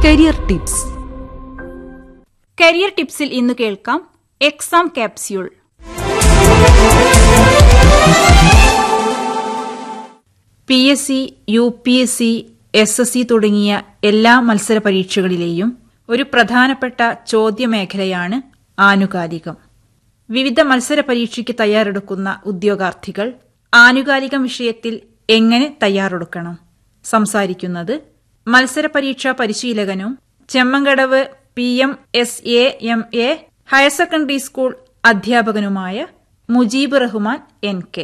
career tips career ടിപ്സിൽ ഇന്ന് കേൾക്കാം exam capsule P S C U P S C S S C തുടങ്ങിയ എല്ലാ മത്സര പരീക്ഷകളിലെയും ഒരു പ്രധാനപ്പെട്ട ചോദ്യമേഖലയാണ് ആനുകാലികം വിവിധ മത്സര പരീക്ഷയ്ക്ക് തയ്യാറെടുക്കുന്ന ഉദ്യോഗാർത്ഥികൾ ആനുകാലിക വിഷയത്തിൽ എങ്ങനെ തയ്യാറെടുക്കണം സംസാരിക്കുന്നത് മത്സര പരീക്ഷാ പരിശീലകനും Chemmankadavu P M S A M A higher secondary school അധ്യാപകനുമായ Mujeeb Rahman N K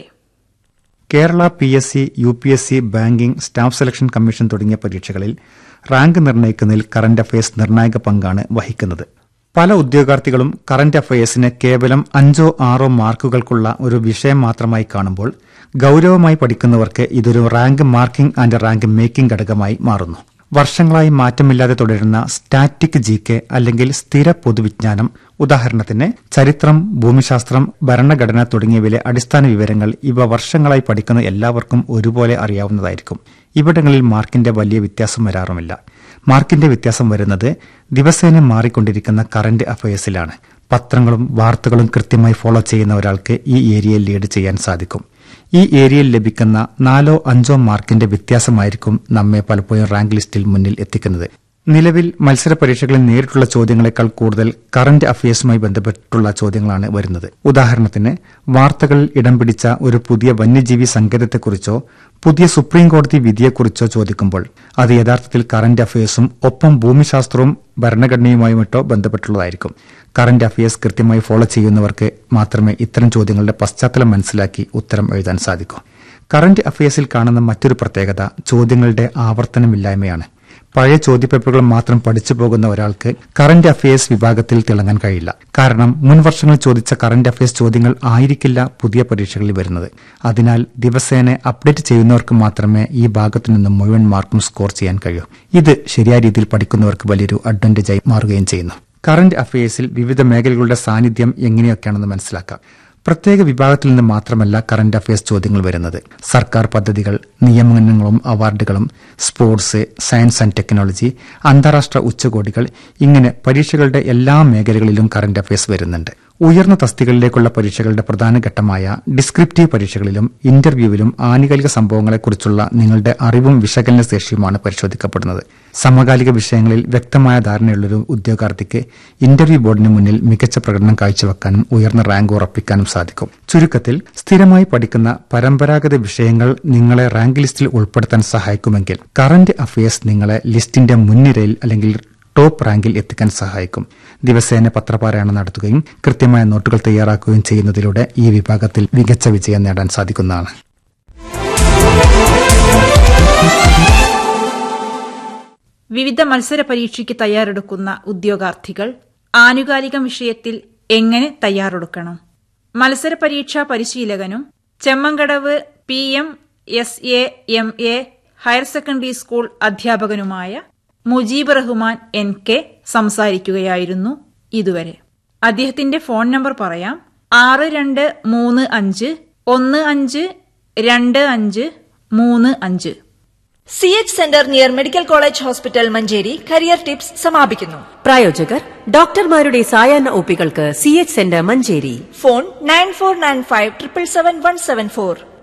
Kerala P S C U P S C banking staff selection commission തുടങ്ങിയ പരീക്ഷകളിൽ റാങ്ക് നിർണ്ണയിക്കുന്നതിൽ കറന്റ് അഫയേഴ്സ് നിർണായക പങ്കാണ് വഹിക്കുന്നത് പല ഉദ്യോഗാർത്ഥികളും കറന്റ് അഫയേഴ്സിന് കേവലം അഞ്ചോ ആറോ മാർക്കുകൾക്കുള്ള ഒരു വിഷയം മാത്രമായി കാണുമ്പോൾ ഗൌരവമായി പഠിക്കുന്നവർക്ക് ഇതൊരു rank marking and rank making ഘടകമായി മാറുന്നു വർഷങ്ങളായി മാറ്റമില്ലാതെ തുടരുന്ന സ്റ്റാറ്റിക് ജി കെ അല്ലെങ്കിൽ സ്ഥിര പൊതുവിജ്ഞാനം ഉദാഹരണത്തിന് ചരിത്രം ഭൂമിശാസ്ത്രം ഭരണഘടന തുടങ്ങിയവയിലെ അടിസ്ഥാന വിവരങ്ങൾ ഇവ വർഷങ്ങളായി പഠിക്കുന്ന എല്ലാവർക്കും ഒരുപോലെ അറിയാവുന്നതായിരിക്കും ഇവിടങ്ങളിൽ മാർക്കിന്റെ വലിയ വ്യത്യാസം വരാറുമില്ല മാർക്കിന്റെ വ്യത്യാസം വരുന്നത് ദിവസേന മാറിക്കൊണ്ടിരിക്കുന്ന കറന്റ് അഫയേഴ്സിലാണ് പത്രങ്ങളും വാർത്തകളും കൃത്യമായി ഫോളോ ചെയ്യുന്ന ഒരാൾക്ക് ഈ ഏരിയയിൽ ലീഡ് ചെയ്യാൻ സാധിക്കും ഈ ഏരിയയിൽ ലഭിക്കുന്ന നാലോ അഞ്ചോ മാർക്കിന്റെ വ്യത്യാസമായിരിക്കും നമ്മെ പലപ്പോഴും റാങ്ക് ലിസ്റ്റിൽ മുന്നിൽ എത്തിക്കുന്നത് നിലവിൽ മത്സര പരീക്ഷകളിൽ നേരിട്ടുള്ള ചോദ്യങ്ങളെക്കാൾ കൂടുതൽ കറന്റ് അഫയേഴ്സുമായി ബന്ധപ്പെട്ടുള്ള ചോദ്യങ്ങളാണ് വരുന്നത് ഉദാഹരണത്തിന് വാർത്തകളിൽ ഇടം പിടിച്ച ഒരു പുതിയ വന്യജീവി സങ്കേതത്തെക്കുറിച്ചോ പുതിയ സുപ്രീം കോടതി വിധിയെക്കുറിച്ചോ ചോദിക്കുമ്പോൾ അത് യഥാർത്ഥത്തിൽ കറന്റ് അഫയേഴ്സും ഒപ്പം ഭൂമിശാസ്ത്രവും ഭരണഘടനയുമായുമിട്ടോ ബന്ധപ്പെട്ടുള്ളതായിരിക്കും കറന്റ് അഫയേഴ്സ് കൃത്യമായി ഫോളോ ചെയ്യുന്നവർക്ക് മാത്രമേ ഇത്തരം ചോദ്യങ്ങളുടെ പശ്ചാത്തലം മനസ്സിലാക്കി ഉത്തരം എഴുതാൻ സാധിക്കൂ കറന്റ് അഫയേഴ്സിൽ കാണുന്ന മറ്റൊരു പ്രത്യേകത ചോദ്യങ്ങളുടെ ആവർത്തനമില്ലായ്മയാണ് പഴയ ചോദ്യപേപ്പറുകൾ മാത്രം പഠിച്ചു പോകുന്ന ഒരാൾക്ക് കറന്റ് അഫയേഴ്സ് വിഭാഗത്തിൽ തിളങ്ങാൻ കഴിയില്ല കാരണം മുൻ വർഷങ്ങളിൽ ചോദിച്ച കറന്റ് അഫയേഴ്സ് ചോദ്യങ്ങൾ ആയിരിക്കില്ല പുതിയ പരീക്ഷകളിൽ വരുന്നത് അതിനാൽ ദിവസേന അപ്ഡേറ്റ് ചെയ്യുന്നവർക്ക് മാത്രമേ ഈ ഭാഗത്തു നിന്നും മുഴുവൻ മാർക്കും സ്കോർ ചെയ്യാൻ കഴിയൂ ഇത് ശരിയായ രീതിയിൽ പഠിക്കുന്നവർക്ക് വലിയൊരു അഡ്വാൻറ്റേജായി മാറുകയും ചെയ്യുന്നു കറന്റ് അഫയേഴ്സിൽ വിവിധ മേഖലകളുടെ സാന്നിധ്യം എങ്ങനെയൊക്കെയാണെന്ന് മനസ്സിലാക്കാം പ്രത്യേക വിഭാഗത്തിൽ നിന്ന് മാത്രമല്ല കറന്റ് അഫയേഴ്സ് ചോദ്യങ്ങൾ വരുന്നത് സർക്കാർ പദ്ധതികൾ നിയമനങ്ങളും അവാർഡുകളും സ്പോർട്സ് സയൻസ് ആൻഡ് ടെക്നോളജി അന്താരാഷ്ട്ര ഉച്ചകോടികൾ ഇങ്ങനെ പരീക്ഷകളുടെ എല്ലാ മേഖലകളിലും കറന്റ് അഫയേഴ്സ് വരുന്നുണ്ട് ഉയർന്ന തസ്തികളിലേക്കുള്ള പരീക്ഷകളുടെ പ്രധാന ഘട്ടമായ ഡിസ്ക്രിപ്റ്റീവ് പരീക്ഷകളിലും ഇന്റർവ്യൂവിലും ആനുകാലിക സംഭവങ്ങളെക്കുറിച്ചുള്ള നിങ്ങളുടെ അറിവും വിശകലന ശേഷിയുമാണ് പരിശോധിക്കപ്പെടുന്നത് സമകാലിക വിഷയങ്ങളിൽ വ്യക്തമായ ധാരണയുള്ളൊരു ഉദ്യോഗാർത്ഥിക്ക് ഇന്റർവ്യൂ ബോർഡിന് മുന്നിൽ മികച്ച പ്രകടനം കാഴ്ചവെക്കാനും ഉയർന്ന റാങ്ക് ഉറപ്പിക്കാനും സാധിക്കും ചുരുക്കത്തിൽ സ്ഥിരമായി പഠിക്കുന്ന പരമ്പരാഗത വിഷയങ്ങൾ നിങ്ങളെ റാങ്ക് ലിസ്റ്റിൽ ഉൾപ്പെടുത്താൻ സഹായിക്കുമെങ്കിൽ കറന്റ് അഫയേഴ്സ് നിങ്ങളെ ലിസ്റ്റിന്റെ മുൻനിരയിൽ അല്ലെങ്കിൽ ടോപ്പ് റാങ്കിൽ എത്തിക്കാൻ സഹായിക്കും ദിവസേന പത്രപാരായണം നടത്തുകയും കൃത്യമായ നോട്ടുകൾ തയ്യാറാക്കുകയും ചെയ്യുന്നതിലൂടെ ഈ വിഭാഗത്തിൽ മികച്ച വിജയം നേടാൻ സാധിക്കുന്നതാണ് വിവിധ മത്സര പരീക്ഷയ്ക്ക് തയ്യാറെടുക്കുന്ന ഉദ്യോഗാർത്ഥികൾ ആനുകാലിക വിഷയത്തിൽ എങ്ങനെ തയ്യാറെടുക്കണം മത്സര പരീക്ഷാ പരിശീലകനും Chemmankadavu P M S A M A higher secondary school അധ്യാപകനുമായ മുജീബ് റഹ്മാൻ എൻ കെ സംസാരിക്കുകയായിരുന്നു ഇതുവരെ അദ്ദേഹത്തിന്റെ ഫോൺ നമ്പർ പറയാം ആറ് രണ്ട് മൂന്ന് അഞ്ച് ഒന്ന് അഞ്ച് രണ്ട് അഞ്ച് മൂന്ന് അഞ്ച് C H centre near medical college hospital Manjeri career tips സമാപിക്കുന്നു പ്രായോജകർ ഡോക്ടർമാരുടെ സായാഹ്ന ഒപ്പികൾക്ക് C H centre Manjeri phone nine four nine five triple seven one seven four